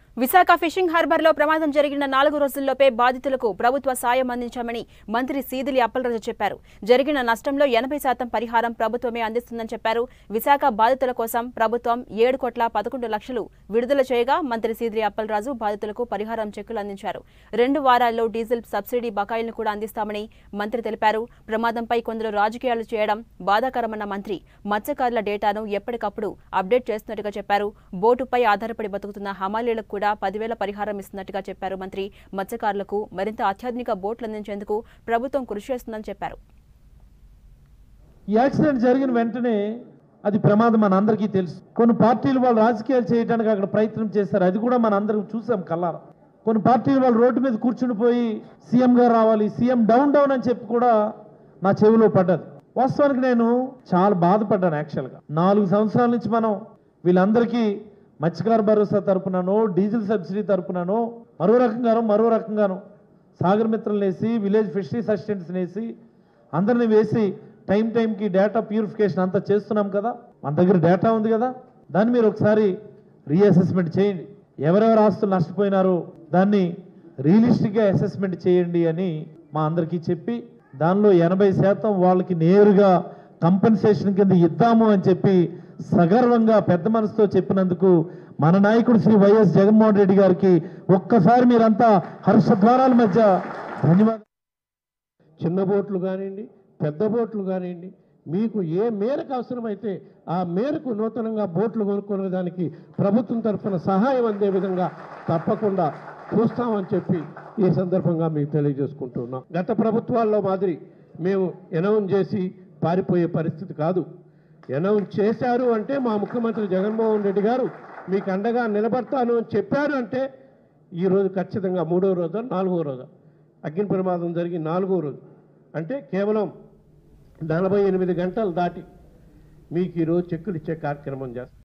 Visakha fishing harbour లో ప్రమాదం జరిగిన నాలుగు రోజుల్లోపే బాధితులకు ప్రభుత్వ సాయం అందించామని మంత్రి సీదిలి అప్పలరాజు చెప్పారు జరిగిన నష్టంలో ఎనభై శాతం పరిహారం ప్రభుత్వమే అందిస్తుందని చెప్పారు విశాఖ బాధితుల కోసం ప్రభుత్వం ఏడు కోట్ల పదకొండు లక్షలు విడుదల చేయగా మంత్రి సీదిలి అప్పలరాజు బాధితులకు పరిహారం చెక్కులు అందించారు రెండు వారాల్లో డీజిల్ సబ్సిడీ బకాయిలను కూడా అందిస్తామని మంత్రి తెలిపారు ప్రమాదంపై కొందరు రాజకీయాలు చేయడం బాధాకరమన్న మంత్రి మత్స్యకారుల డేటాను ఎప్పటికప్పుడు అప్డేట్ చేస్తున్నట్టుగా చెప్పారు బోటుపై ఆధారపడి బతుకుతున్న హమాలీలకు కూడా పదివేల పరిహారం ఇస్తున్నట్టుగా చెప్పారు మంత్రి మత్స్యకారులకు మరింత అత్యాధునిక బోట్లు అందించేందుకు ప్రభుత్వం కృషి చేస్తుందని చెప్పారు ఈ యాక్సిడెంట్ జరిగిన వెంటనే అది ప్రమాదం మన అందరికీ తెలుసు కొన్ని పార్టీలు వాళ్ళు రాజకీయాలు చేయడానికి అక్కడ ప్రయత్నం చేస్తారు అది కూడా మన అందరం చూసాం కల్లారా కొన్ని పార్టీలు వాళ్ళు రోడ్డు మీద కూర్చుని పోయి సీఎం గారు రావాలి సీఎం డౌన్ డౌన్ అని చెప్పి కూడా నా చెవిలో పడ్డది వాస్తవానికి నేను చాలా బాధపడ్డాను యాక్చువల్గా నాలుగు సంవత్సరాల నుంచి మనం వీళ్ళందరికీ మత్స్యకార భరోసా తరపుననో డీజిల్ సబ్సిడీ తరపుననో మరో రకంగానో మరో రకంగానో సాగర్ మిత్రులను వేసి విలేజ్ ఫిషరీస్ అసిస్టెంట్స్ని వేసి అందరిని వేసి టైం టైంకి డేటా ప్యూరిఫికేషన్ అంతా చేస్తున్నాం కదా మన దగ్గర డేటా ఉంది కదా దాన్ని మీరు ఒకసారి రీఅసెస్మెంట్ చేయండి ఎవరెవరు ఆస్తులు నష్టపోయినారో దాన్ని రియలిస్టిక్గా అసెస్మెంట్ చేయండి అని మా అందరికీ చెప్పి దానిలో ఎనభై శాతం వాళ్ళకి నేరుగా కంపెన్సేషన్ కింద ఇద్దాము అని చెప్పి సగర్వంగా పెద్ద మనసుతో చెప్పినందుకు మన నాయకుడు శ్రీ వైఎస్ జగన్మోహన్ రెడ్డి గారికి ఒక్కసారి మీరంతా హర్షద్వారాల మధ్య ధన్యవాదాలు చిన్న బోట్లు కానివ్వండి పెద్ద బోట్లు కానివ్వండి మీకు ఏ మేరకు అవసరమైతే ఆ మేరకు నూతనంగా బోట్లు కొనుక్కునే దానికి ప్రభుత్వం తరఫున సహాయం అందే విధంగా తప్పకుండా చూస్తామని చెప్పి ఈ సందర్భంగా మీకు తెలియజేసుకుంటున్నాం గత ప్రభుత్వాల్లో మాదిరి మేము అనౌన్స్ చేసి పారిపోయే పరిస్థితి కాదు అనౌన్స్ చేశారు అంటే మా ముఖ్యమంత్రి జగన్మోహన్ రెడ్డి గారు మీకు అండగా నిలబడతాను అని చెప్పారు అంటే ఈరోజు ఖచ్చితంగా మూడో రోజు నాలుగో రోజు అగ్ని ప్రమాదం జరిగి నాలుగో రోజు అంటే కేవలం నలభై ఎనిమిది గంటలు దాటి మీకు ఈరోజు చెక్కులు ఇచ్చే కార్యక్రమం చేస్తాం